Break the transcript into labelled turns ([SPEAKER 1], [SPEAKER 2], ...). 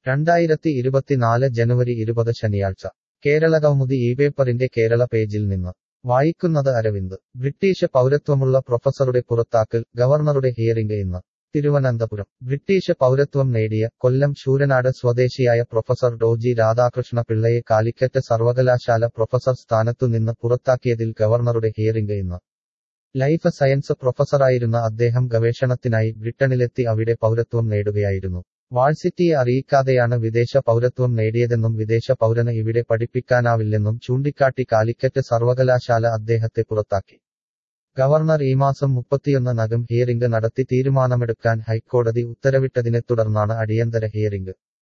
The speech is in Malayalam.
[SPEAKER 1] രണ്ടായിരത്തി ഇരുപത്തിനാല് ജനുവരി ഇരുപത് ശനിയാഴ്ച കേരളകൗമുദി ഈ പേപ്പറിന്റെ കേരള പേജിൽ നിന്ന് വായിക്കുന്നത് അരവിന്ദ് ബ്രിട്ടീഷ് പൗരത്വമുള്ള പ്രൊഫസറുടെ പുറത്താക്കൽ ഗവർണറുടെ ഹിയറിംഗ് ഇന്ന് തിരുവനന്തപുരം ബ്രിട്ടീഷ് പൗരത്വം നേടിയ കൊല്ലം ശൂരനാട് സ്വദേശിയായ പ്രൊഫസർ ഡോജി രാധാകൃഷ്ണ പിള്ളയെ കാലിക്കറ്റ് സർവകലാശാല പ്രൊഫസർ സ്ഥാനത്തുനിന്ന് പുറത്താക്കിയതിൽ ഗവർണറുടെ ഹിയറിംഗ് ഇന്ന് ലൈഫ് സയൻസ് പ്രൊഫസറായിരുന്ന അദ്ദേഹം ഗവേഷണത്തിനായി ബ്രിട്ടനിലെത്തി അവിടെ പൗരത്വം നേടുകയായിരുന്നു വാഴ്സിറ്റിയെ അറിയിക്കാതെയാണ് വിദേശ പൗരത്വം നേടിയതെന്നും വിദേശ പൗരന് ഇവിടെ പഠിപ്പിക്കാനാവില്ലെന്നും ചൂണ്ടിക്കാട്ടി കാലിക്കറ്റ് സർവകലാശാല അദ്ദേഹത്തെ പുറത്താക്കി ഗവർണർ ഈ മാസം മുപ്പത്തിയൊന്നിനകം ഹിയറിംഗ് നടത്തി തീരുമാനമെടുക്കാൻ ഹൈക്കോടതി ഉത്തരവിട്ടതിനെ തുടർന്നാണ് അടിയന്തര ഹിയറിംഗ്